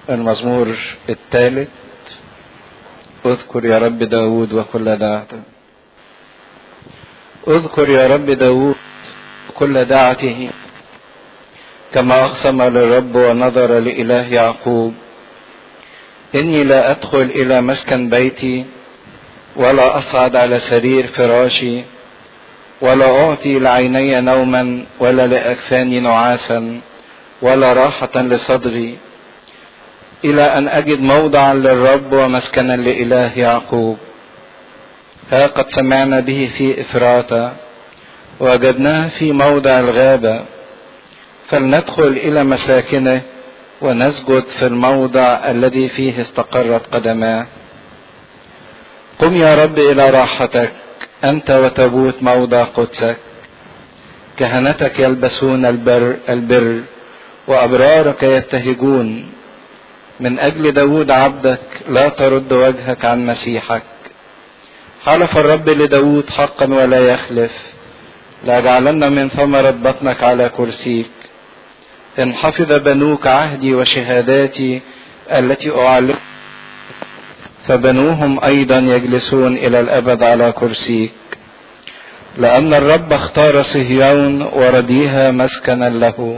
المزمور الثالث اذكر يا رب داود وكل دعته اذكر يا رب داود كل دعته كما أقسم للرب ونظر لإله يعقوب إني لا أدخل إلى مسكن بيتي ولا أصعد على سرير فراشي ولا أعطي لعيني نوما ولا لأكفاني نعاسا ولا راحة لصدري إلى أن أجد موضعا للرب ومسكنا لإله يعقوب ها قد سمعنا به في إفراتا وجدناه في موضع الغابة فلندخل إلى مساكنه ونسجد في الموضع الذي فيه استقرت قدماه قم يا رب إلى راحتك أنت وتبوت موضع قدسك كهنتك يلبسون البر, البر وأبرارك يبتهجون من أجل داود عبدك لا ترد وجهك عن مسيحك حلف الرب لداود حقا ولا يخلف لأجعلن من ثمرة بطنك على كرسيك إن حفظ بنوك عهدي وشهاداتي التي أعلم فبنوهم أيضا يجلسون إلى الأبد على كرسيك لأن الرب اختار صهيون ورديها مسكنا له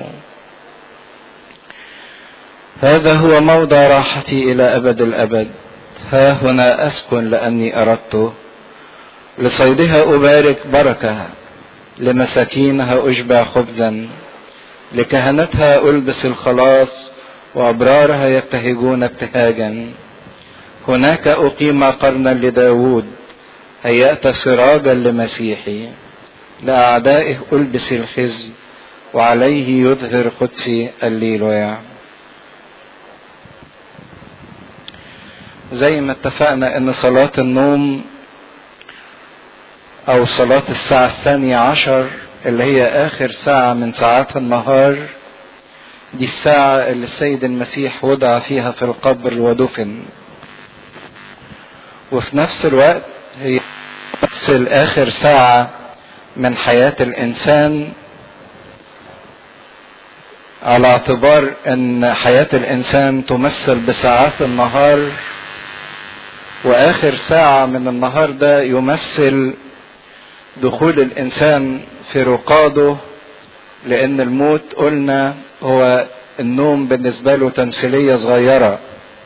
هذا هو موضع راحتي إلى أبد الأبد ها هنا أسكن لأني أردته لصيدها أبارك بركة لمساكينها أشبع خبزا لكهنتها ألبس الخلاص وأبرارها يبتهجون ابتهاجا هناك أقيم قرنا لداود هيأت سراجا لمسيحي لأعدائه ألبس الخزي وعليه يظهر قدسي الليلويا زي ما اتفقنا ان صلاة النوم او صلاة الساعة الثانية عشر اللي هي اخر ساعة من ساعات النهار دي الساعة اللي السيد المسيح وضع فيها في القبر ودفن وفي نفس الوقت هي تمثل اخر ساعة من حياة الانسان على اعتبار ان حياة الانسان تمثل بساعات النهار واخر ساعة من النهار ده يمثل دخول الانسان في رقاده لان الموت قلنا هو النوم بالنسبة له تمثيلية صغيرة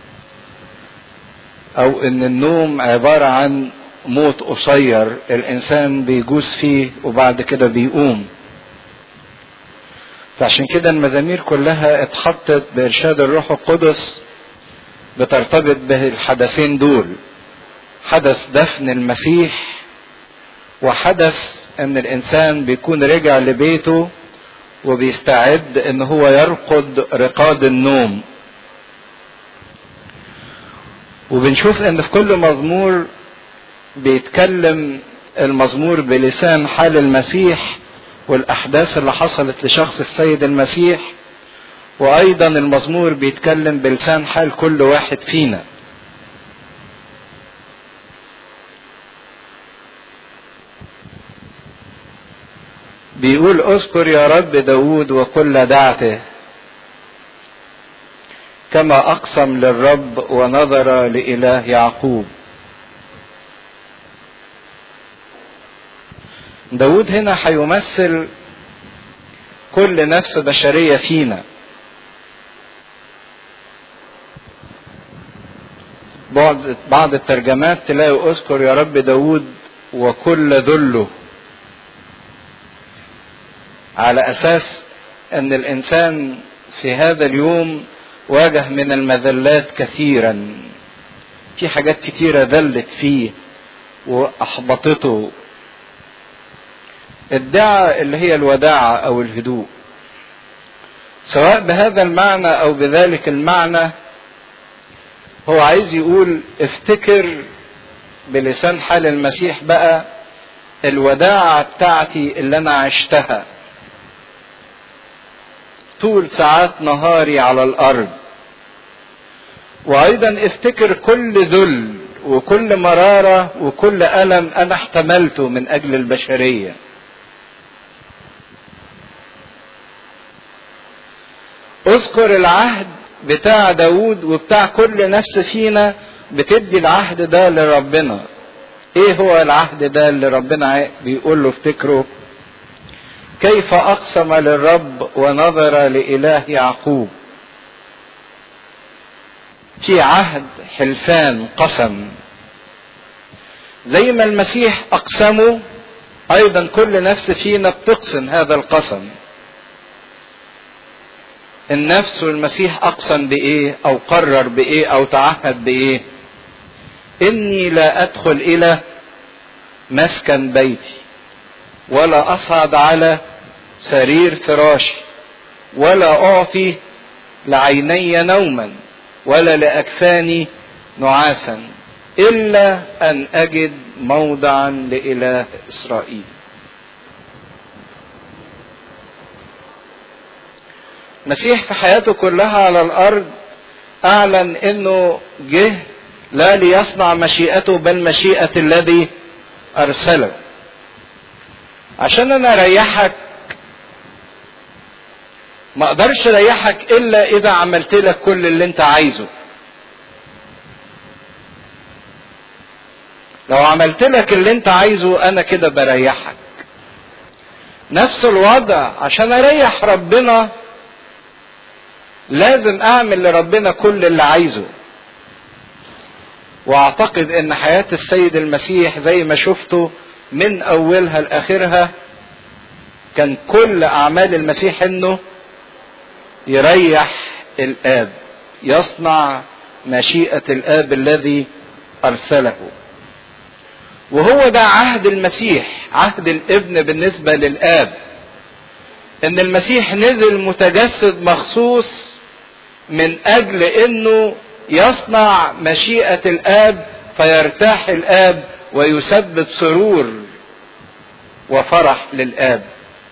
او ان النوم عبارة عن موت قصير الانسان بيجوز فيه وبعد كده بيقوم فعشان كده المزامير كلها اتحطت بارشاد الروح القدس بترتبط بالحدثين دول حدث دفن المسيح وحدث ان الانسان بيكون رجع لبيته وبيستعد ان هو يرقد رقاد النوم وبنشوف ان في كل مزمور بيتكلم المزمور بلسان حال المسيح والاحداث اللي حصلت لشخص السيد المسيح وايضا المزمور بيتكلم بلسان حال كل واحد فينا بيقول اذكر يا رب داود وكل دعته كما اقسم للرب ونظر لاله يعقوب داود هنا هيمثل كل نفس بشرية فينا بعض بعض الترجمات تلاقي اذكر يا رب داود وكل ذله على اساس ان الانسان في هذا اليوم واجه من المذلات كثيرا في حاجات كثيرة ذلت فيه واحبطته الدعاء اللي هي الوداعة او الهدوء سواء بهذا المعنى او بذلك المعنى هو عايز يقول افتكر بلسان حال المسيح بقى الوداعة بتاعتي اللي انا عشتها طول ساعات نهاري على الارض وايضا افتكر كل ذل وكل مرارة وكل ألم أنا احتملته من أجل البشرية اذكر العهد بتاع داود وبتاع كل نفس فينا بتدي العهد ده لربنا ايه هو العهد ده اللي ربنا بيقول له افتكره كيف اقسم للرب ونظر لاله يعقوب في عهد حلفان قسم زي ما المسيح اقسمه ايضا كل نفس فينا بتقسم هذا القسم النفس والمسيح اقسم بايه او قرر بايه او تعهد بايه اني لا ادخل الى مسكن بيتي ولا اصعد على سرير فراشي ولا اعطي لعيني نوما ولا لاكفاني نعاسا الا ان اجد موضعا لاله اسرائيل المسيح في حياته كلها على الارض اعلن انه جه لا ليصنع مشيئته بل مشيئه الذي ارسله عشان انا اريحك ما اقدرش اريحك الا اذا عملت لك كل اللي انت عايزه لو عملت لك اللي انت عايزه انا كده بريحك نفس الوضع عشان اريح ربنا لازم اعمل لربنا كل اللي عايزه واعتقد ان حياة السيد المسيح زي ما شفته من اولها لاخرها كان كل اعمال المسيح انه يريح الاب يصنع مشيئة الاب الذي ارسله وهو ده عهد المسيح عهد الابن بالنسبة للاب ان المسيح نزل متجسد مخصوص من اجل انه يصنع مشيئة الاب فيرتاح الاب ويسبب سرور وفرح للاب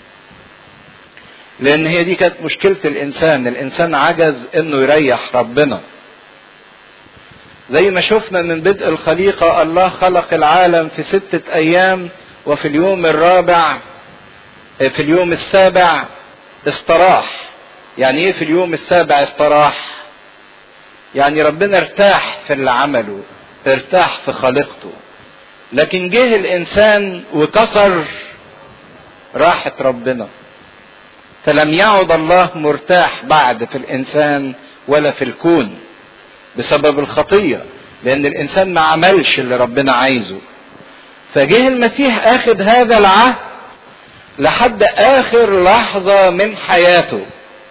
لان هي دي كانت مشكلة الانسان الانسان عجز انه يريح ربنا زي ما شفنا من بدء الخليقة الله خلق العالم في ستة ايام وفي اليوم الرابع في اليوم السابع استراح يعني ايه في اليوم السابع استراح يعني ربنا ارتاح في اللي عمله ارتاح في خليقته لكن جه الانسان وكسر راحة ربنا فلم يعد الله مرتاح بعد في الانسان ولا في الكون بسبب الخطية لان الانسان ما عملش اللي ربنا عايزه فجه المسيح اخذ هذا العهد لحد اخر لحظة من حياته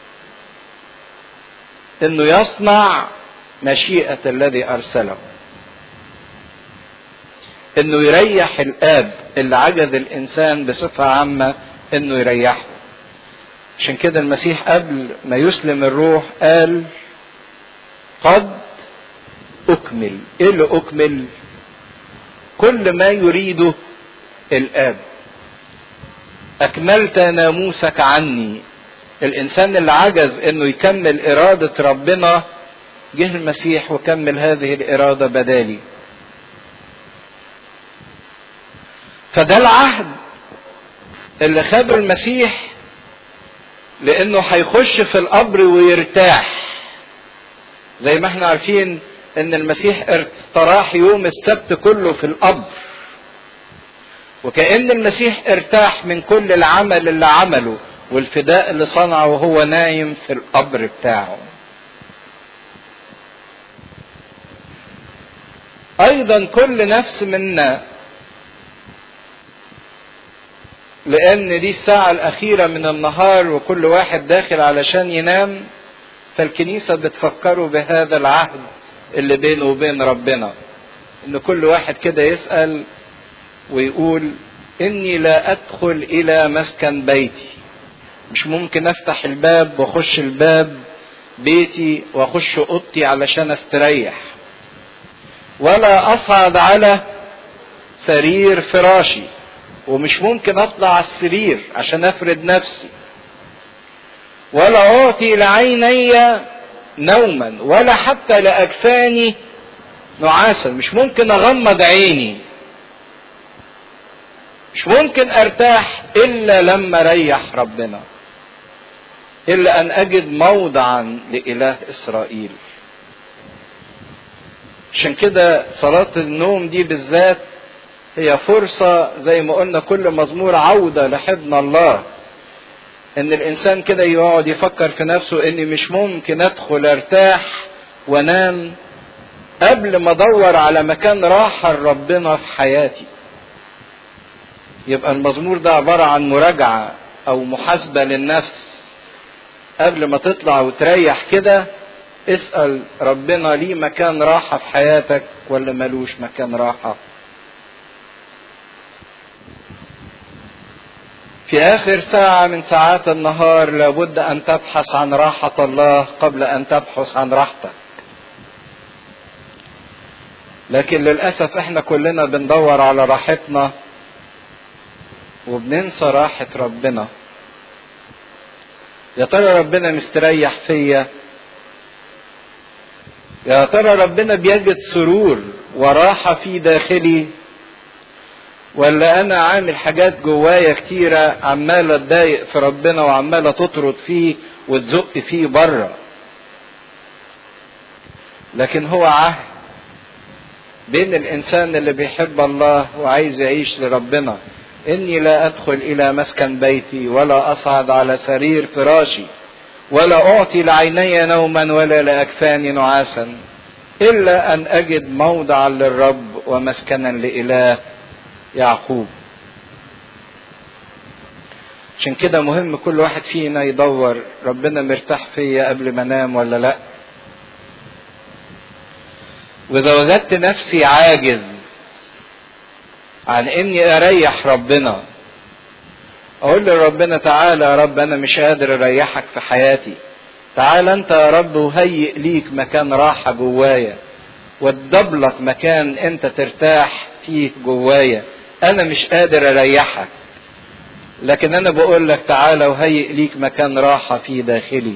انه يصنع مشيئة الذي ارسله انه يريح الاب اللي عجز الانسان بصفة عامة انه يريحه عشان كده المسيح قبل ما يسلم الروح قال قد اكمل ايه اللي اكمل كل ما يريده الاب اكملت ناموسك عني الانسان اللي عجز انه يكمل اراده ربنا جه المسيح وكمل هذه الاراده بدالي فده العهد اللي خده المسيح لانه هيخش في القبر ويرتاح زي ما احنا عارفين ان المسيح استراح يوم السبت كله في القبر وكأن المسيح ارتاح من كل العمل اللي عمله والفداء اللي صنعه وهو نايم في القبر بتاعه ايضا كل نفس منا لان دي الساعة الاخيرة من النهار وكل واحد داخل علشان ينام فالكنيسة بتفكره بهذا العهد اللي بينه وبين ربنا ان كل واحد كده يسأل ويقول اني لا ادخل الى مسكن بيتي مش ممكن افتح الباب واخش الباب بيتي واخش اوضتي علشان استريح ولا اصعد على سرير فراشي ومش ممكن اطلع على السرير عشان افرد نفسي ولا اعطي لعيني نوما ولا حتى لاجفاني نعاسا مش ممكن اغمض عيني مش ممكن ارتاح الا لما اريح ربنا إلا أن أجد موضعا لإله إسرائيل عشان كده صلاة النوم دي بالذات هي فرصة زي ما قلنا كل مزمور عودة لحضن الله ان الانسان كده يقعد يفكر في نفسه اني مش ممكن ادخل ارتاح وانام قبل ما ادور على مكان راحة لربنا في حياتي يبقى المزمور ده عبارة عن مراجعة او محاسبة للنفس قبل ما تطلع وتريح كده اسأل ربنا ليه مكان راحة في حياتك ولا ملوش مكان راحة في آخر ساعة من ساعات النهار لابد أن تبحث عن راحة الله قبل أن تبحث عن راحتك لكن للأسف احنا كلنا بندور على راحتنا وبننسى راحة ربنا يا ترى ربنا مستريح فيا يا ترى ربنا بيجد سرور وراحة في داخلي ولا انا عامل حاجات جوايا كتيرة عمالة اتضايق في ربنا وعمالة تطرد فيه وتزق فيه بره لكن هو عهد بين الانسان اللي بيحب الله وعايز يعيش لربنا اني لا ادخل الى مسكن بيتي ولا اصعد على سرير فراشي ولا اعطي لعيني نوما ولا لاكفاني نعاسا الا ان اجد موضعا للرب ومسكنا لاله يعقوب عشان كده مهم كل واحد فينا يدور ربنا مرتاح فيا قبل ما انام ولا لا واذا وجدت نفسي عاجز عن اني اريح ربنا اقول لربنا تعالى يا رب انا مش قادر اريحك في حياتي تعالى انت يا رب وهيئ ليك مكان راحة جوايا وادبلك مكان انت ترتاح فيه جوايا انا مش قادر اريحك لكن انا بقول لك تعالى وهيئ ليك مكان راحة في داخلي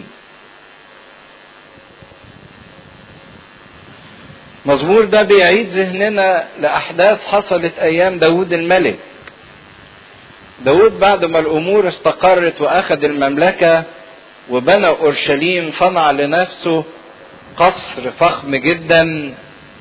مزمور ده بيعيد ذهننا لأحداث حصلت أيام داود الملك داود بعد ما الأمور استقرت وأخذ المملكة وبنى أورشليم صنع لنفسه قصر فخم جدا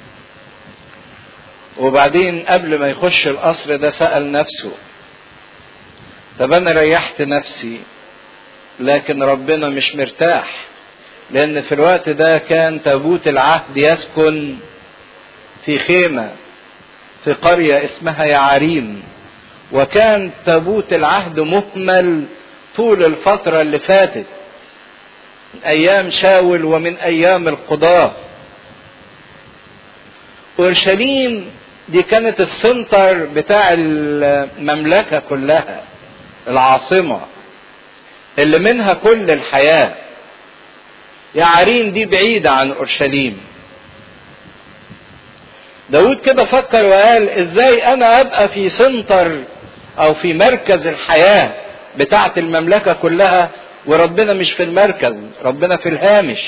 وبعدين قبل ما يخش القصر ده سأل نفسه طب أنا ريحت نفسي لكن ربنا مش مرتاح لأن في الوقت ده كان تابوت العهد يسكن في خيمة في قرية اسمها يعريم وكان تابوت العهد مهمل طول الفترة اللي فاتت من أيام شاول ومن أيام القضاة أورشليم دي كانت السنتر بتاع المملكة كلها العاصمة اللي منها كل الحياة يعريم دي بعيدة عن أورشليم داود كده فكر وقال ازاي انا ابقى في سنتر او في مركز الحياة بتاعت المملكة كلها وربنا مش في المركز ربنا في الهامش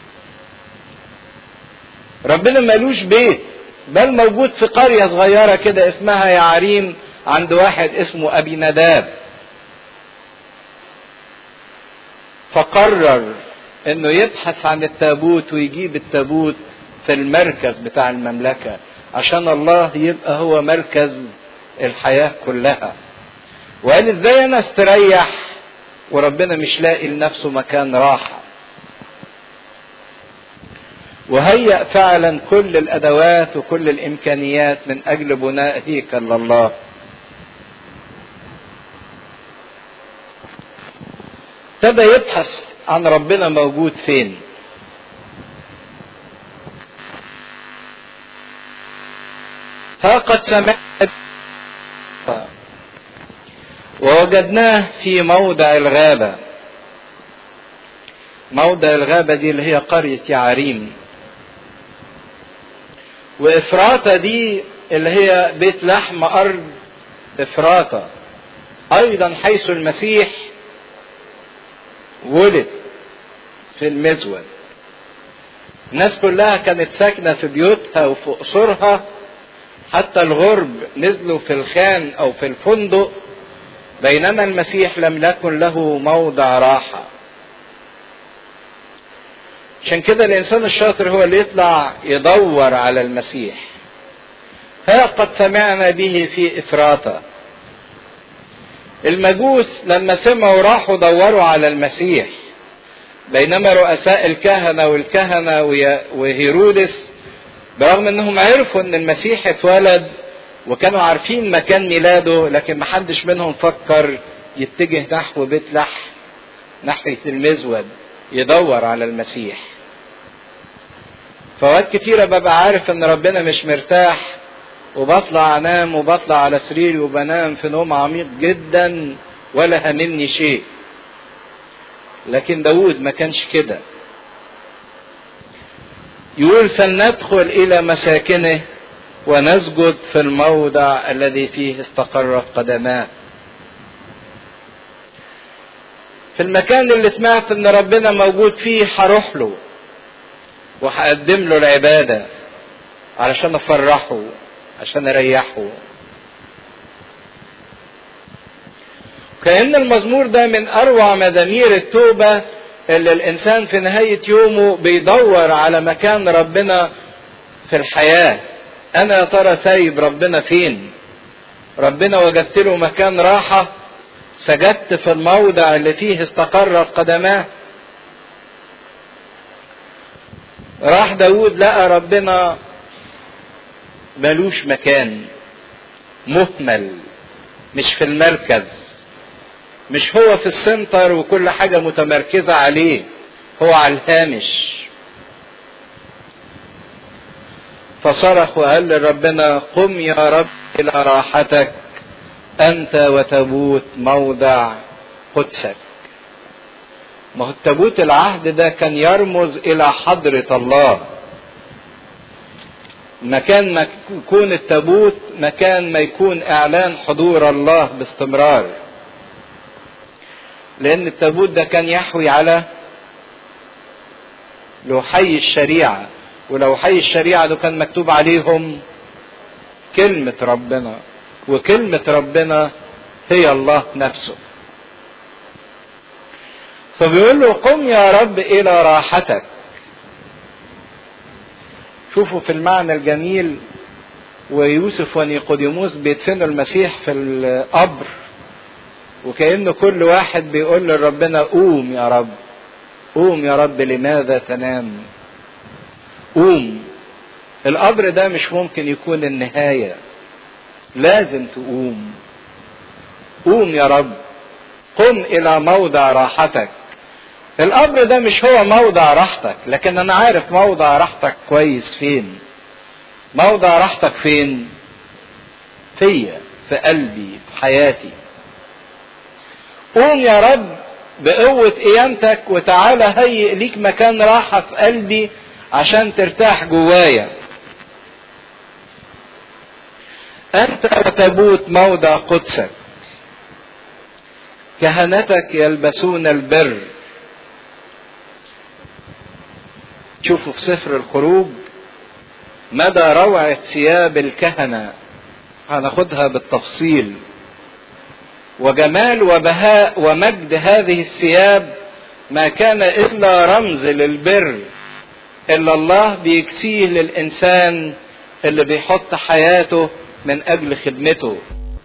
ربنا مالوش بيت بل موجود في قرية صغيرة كده اسمها يعريم عند واحد اسمه ابي نداب فقرر انه يبحث عن التابوت ويجيب التابوت في المركز بتاع المملكة عشان الله يبقى هو مركز الحياة كلها وقال ازاي انا استريح وربنا مش لاقي لنفسه مكان راحة وهيأ فعلا كل الادوات وكل الامكانيات من اجل بناء هيكل لله ابتدى يبحث عن ربنا موجود فين ها قد سمعت ووجدناه في موضع الغابة موضع الغابة دي اللي هي قرية يعريم وإفراطة دي اللي هي بيت لحم أرض إفراطة أيضا حيث المسيح ولد في المزود الناس كلها كانت ساكنة في بيوتها وفي قصورها حتى الغرب نزلوا في الخان او في الفندق بينما المسيح لم يكن له موضع راحة عشان كده الانسان الشاطر هو اللي يطلع يدور على المسيح ها قد سمعنا به في افراطه المجوس لما سمعوا راحوا دوروا على المسيح بينما رؤساء الكهنه والكهنه وهيرودس برغم انهم عرفوا ان المسيح اتولد وكانوا عارفين مكان ميلاده لكن محدش منهم فكر يتجه نحو بيت لحم ناحية المزود يدور على المسيح فوقت كتيرة ببقى عارف ان ربنا مش مرتاح وبطلع انام وبطلع على سريري وبنام في نوم عميق جدا ولا هممني شيء لكن داود ما كانش كده يقول فلندخل الى مساكنه ونسجد في الموضع الذي فيه استقرت قدماه في المكان اللي سمعت ان ربنا موجود فيه هروح له وهقدم له العباده علشان افرحه عشان اريحه كأن المزمور ده من أروع مزامير التوبة اللي الإنسان في نهاية يومه بيدور على مكان ربنا في الحياة أنا يا ترى سايب ربنا فين ربنا وجدت له مكان راحة سجدت في الموضع اللي فيه استقرت قدماه راح داود لقى ربنا ملوش مكان مهمل مش في المركز مش هو في السنتر وكل حاجة متمركزة عليه هو على الهامش فصرخ وقال لربنا قم يا رب إلى راحتك أنت وتبوت موضع قدسك ما هو التابوت العهد ده كان يرمز إلى حضرة الله مكان ما يكون التابوت مكان ما يكون إعلان حضور الله باستمرار لأن التابوت ده كان يحوي على لوحي الشريعة ولوحي الشريعة ده كان مكتوب عليهم كلمة ربنا وكلمة ربنا هي الله نفسه فبيقول له قم يا رب إلى راحتك شوفوا في المعنى الجميل ويوسف ونيقوديموس بيدفنوا المسيح في القبر وكأنه كل واحد بيقول لربنا قوم يا رب قوم يا رب لماذا تنام قوم القبر ده مش ممكن يكون النهاية لازم تقوم قوم يا رب قم إلى موضع راحتك القبر ده مش هو موضع راحتك لكن أنا عارف موضع راحتك كويس فين موضع راحتك فين فيا في قلبي في حياتي قوم يا رب بقوة قيامتك وتعالى هيئ ليك مكان راحة في قلبي عشان ترتاح جوايا أنت وتبوت موضع قدسك كهنتك يلبسون البر شوفوا في سفر الخروج مدى روعة ثياب الكهنة هناخدها بالتفصيل وجمال وبهاء ومجد هذه الثياب ما كان إلا رمز للبر إلا الله بيكسيه للإنسان اللي بيحط حياته من أجل خدمته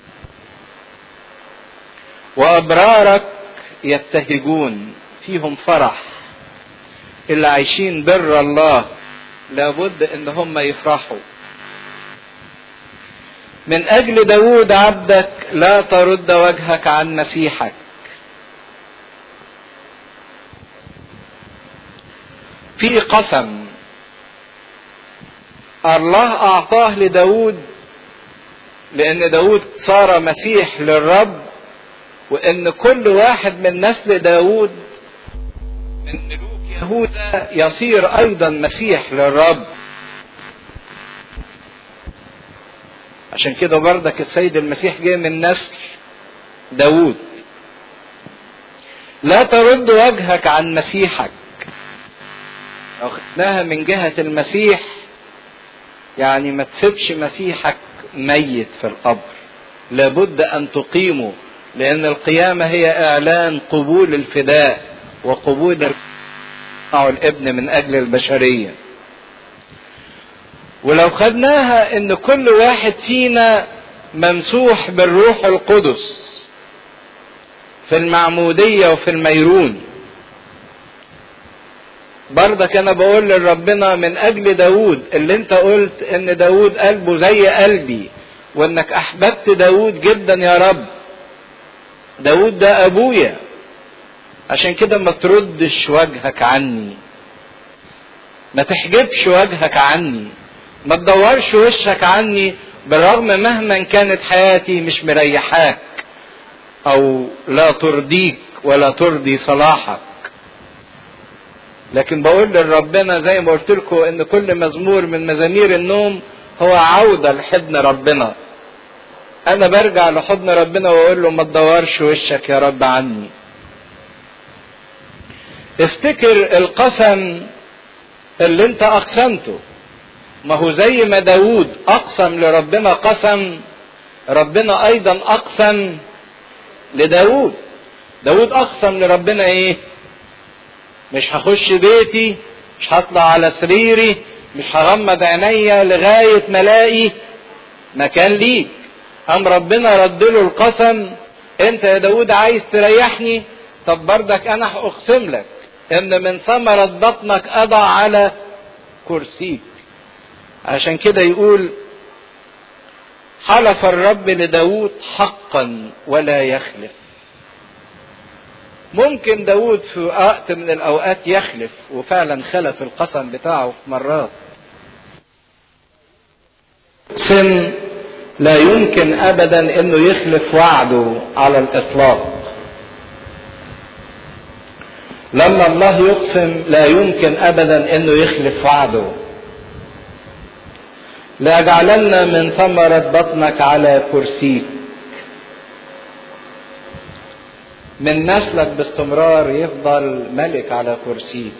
وأبرارك يبتهجون فيهم فرح اللي عايشين بر الله لابد ان هم يفرحوا من اجل داود عبدك لا ترد وجهك عن مسيحك في قسم الله اعطاه لداود لان داود صار مسيح للرب وان كل واحد من نسل داود من ملوك يهوذا يصير ايضا مسيح للرب عشان كده بردك السيد المسيح جه من نسل داود لا ترد وجهك عن مسيحك أخذناها من جهة المسيح يعني ما تسيبش مسيحك ميت في القبر لابد أن تقيمه لأن القيامة هي إعلان قبول الفداء وقبول الابن من اجل البشريه ولو خدناها ان كل واحد فينا ممسوح بالروح القدس في المعموديه وفي الميرون برضك انا بقول لربنا من اجل داود اللي انت قلت ان داود قلبه زي قلبي وانك احببت داود جدا يا رب داود ده ابويا عشان كده ما تردش وجهك عني ما تحجبش وجهك عني ما تدورش وشك عني بالرغم مهما كانت حياتي مش مريحاك او لا ترضيك ولا ترضي صلاحك لكن بقول لربنا زي ما قلت لكم ان كل مزمور من مزامير النوم هو عودة لحضن ربنا انا برجع لحضن ربنا واقول له ما تدورش وشك يا رب عني افتكر القسم اللي انت اقسمته ما هو زي ما داود اقسم لربنا قسم ربنا ايضا اقسم لداود داود اقسم لربنا ايه مش هخش بيتي مش هطلع على سريري مش هغمض عينيا لغاية ما الاقي مكان ليك قام ربنا رد له القسم انت يا داود عايز تريحني طب بردك انا هاقسم لك ان من ثمرة بطنك اضع على كرسيك عشان كده يقول حلف الرب لداود حقا ولا يخلف ممكن داود في وقت من الاوقات يخلف وفعلا خلف القسم بتاعه في مرات سن لا يمكن ابدا انه يخلف وعده على الاطلاق لما الله يقسم لا يمكن ابدا انه يخلف وعده لاجعلن من ثمرة بطنك على كرسيك من نسلك باستمرار يفضل ملك على كرسيك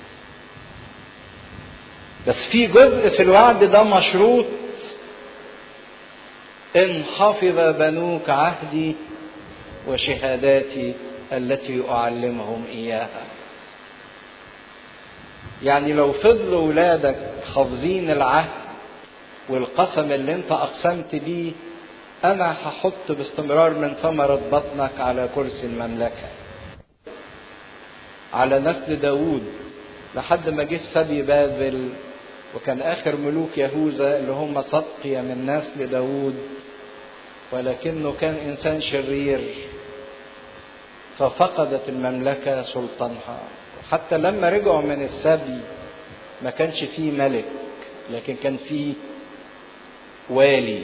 بس في جزء في الوعد ده مشروط ان حفظ بنوك عهدي وشهاداتي التي اعلمهم اياها يعني لو فضلوا ولادك حافظين العهد والقسم اللي انت اقسمت بيه انا هحط باستمرار من ثمرة بطنك على كرسي المملكة على نسل داوود لحد ما جه سبي بابل وكان اخر ملوك يهوذا اللي هم صدقية من نسل داوود ولكنه كان انسان شرير ففقدت المملكة سلطانها حتى لما رجعوا من السبي ما كانش فيه ملك لكن كان فيه والي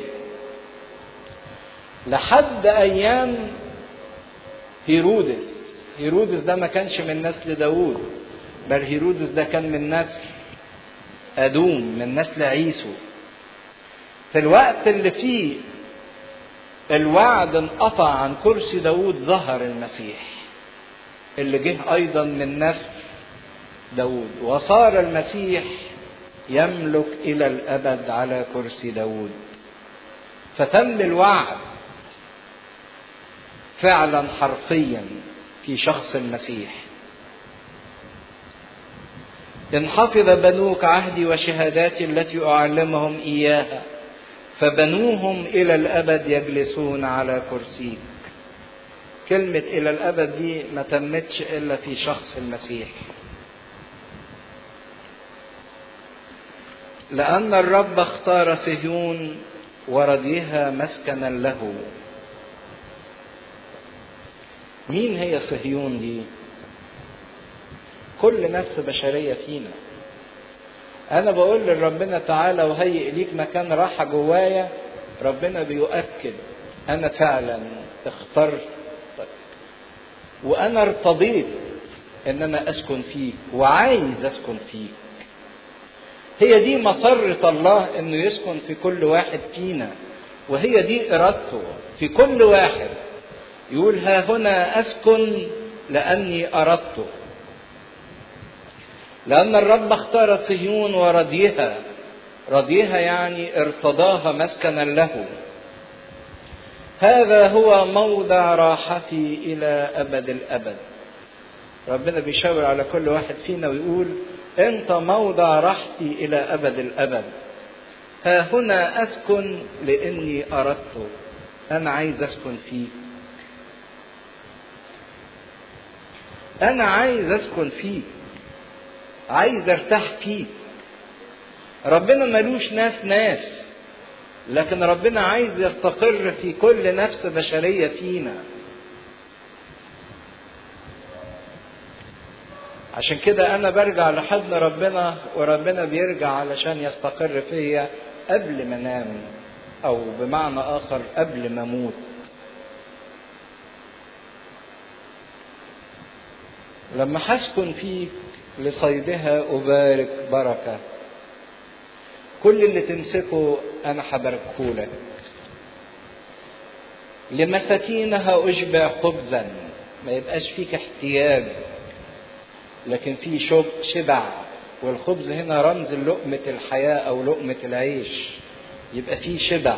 لحد ايام هيرودس هيرودس ده ما كانش من نسل داوود بل هيرودس ده كان من نسل ادوم من نسل عيسو في الوقت اللي فيه الوعد انقطع عن كرسي داوود ظهر المسيح اللي جه ايضا من نسل داوود وصار المسيح يملك الى الابد على كرسي داوود فتم الوعد فعلا حرفيا في شخص المسيح ان حفظ بنوك عهدي وشهاداتي التي اعلمهم اياها فبنوهم الى الابد يجلسون على كرسيك كلمه الى الابد دي ما تمتش الا في شخص المسيح لان الرب اختار صهيون ورضيها مسكنا له مين هي صهيون دي كل نفس بشرية فينا أنا بقول لربنا تعالى وهيئ ليك مكان راحة جوايا ربنا بيؤكد أنا فعلا اخترتك وأنا ارتضيت إن أنا أسكن فيك وعايز أسكن فيك هي دي مسرة الله إنه يسكن في كل واحد فينا وهي دي إرادته في كل واحد يقول ها هنا أسكن لأني أردته لأن الرب اختار صهيون ورضيها رضيها يعني ارتضاها مسكنا له هذا هو موضع راحتي إلى أبد الأبد ربنا بيشاور على كل واحد فينا ويقول انت موضع راحتي الى ابد الابد ها هنا اسكن لاني اردت انا عايز اسكن فيك انا عايز اسكن فيك عايز ارتاح فيك ربنا ملوش ناس ناس لكن ربنا عايز يستقر في كل نفس بشريه فينا عشان كده انا برجع لحضن ربنا وربنا بيرجع علشان يستقر فيا قبل ما انام او بمعنى اخر قبل ما اموت لما حسكن فيك لصيدها ابارك بركه كل اللي تمسكه انا حباركه لك لمساكينها اشبع خبزا ما يبقاش فيك احتياج لكن في شب شبع والخبز هنا رمز لقمة الحياة أو لقمة العيش يبقى في شبع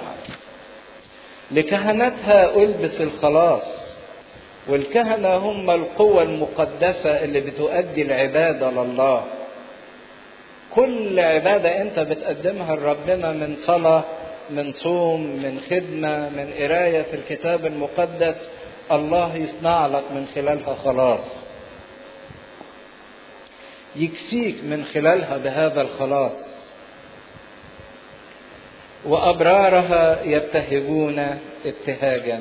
لكهنتها ألبس الخلاص والكهنة هم القوة المقدسة اللي بتؤدي العبادة لله كل عبادة أنت بتقدمها لربنا من صلاة من صوم من خدمة من قراية في الكتاب المقدس الله يصنع لك من خلالها خلاص يكسيك من خلالها بهذا الخلاص وابرارها يبتهجون ابتهاجا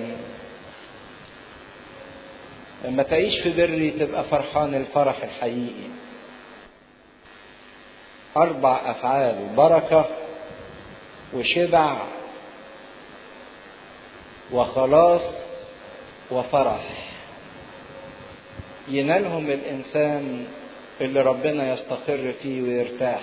لما تعيش في بري تبقى فرحان الفرح الحقيقي اربع افعال بركه وشبع وخلاص وفرح ينالهم الانسان اللي ربنا يستقر فيه ويرتاح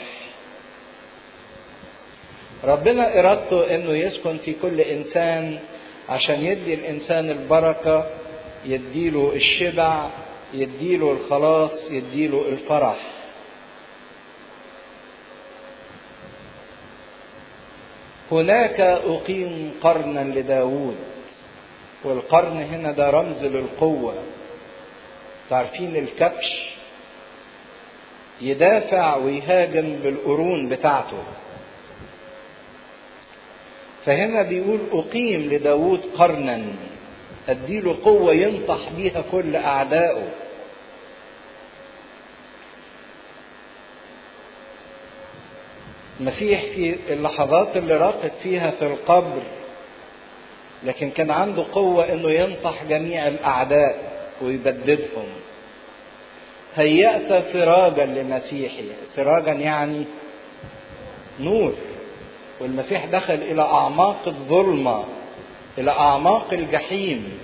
ربنا ارادته انه يسكن في كل انسان عشان يدي الانسان البركه يديله الشبع يديله الخلاص يديله الفرح هناك أقيم قرنا لداود والقرن هنا ده رمز للقوة تعرفين الكبش يدافع ويهاجم بالقرون بتاعته فهنا بيقول أقيم لداود قرنا أديله قوة ينطح بيها كل أعدائه المسيح في اللحظات اللي راقت فيها في القبر لكن كان عنده قوة انه ينطح جميع الاعداء ويبددهم هيأت سراجا لمسيحي سراجا يعني نور والمسيح دخل الى اعماق الظلمة الى اعماق الجحيم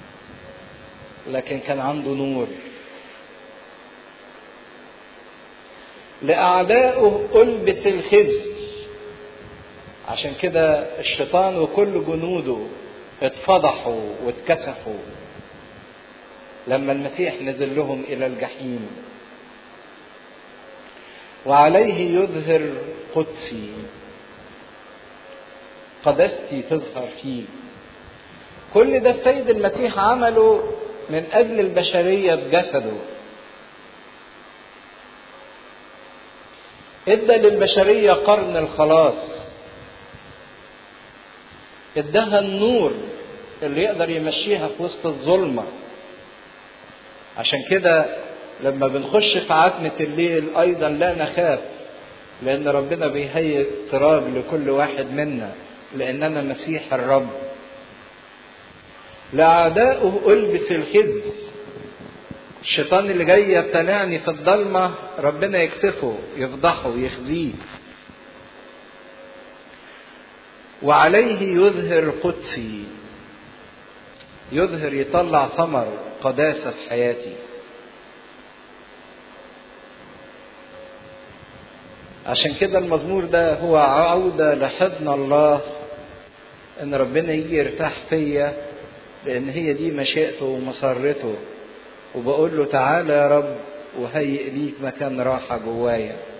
لكن كان عنده نور لأعدائه ألبس الخزي عشان كده الشيطان وكل جنوده اتفضحوا واتكسفوا لما المسيح نزل لهم إلى الجحيم وعليه يظهر قدسي قدستي تظهر فيه كل ده السيد المسيح عمله من أجل البشرية بجسده ادى للبشرية قرن الخلاص اداها النور اللي يقدر يمشيها في وسط الظلمة عشان كده لما بنخش في عتمة الليل أيضا لا نخاف لأن ربنا بيهيئ سراج لكل واحد منا لأننا مسيح الرب لأعدائه ألبس الخزي الشيطان اللي جاي يبتلعني في الضلمة ربنا يكسفه يفضحه يخزيه وعليه يظهر قدسي يظهر يطلع ثمر قداسة في حياتي عشان كده المزمور ده هو عودة لحضن الله ان ربنا يجي يرتاح فيا لان هي دي مشيئته ومسرته وبقول له تعالى يا رب وهيئ ليك مكان راحة جوايا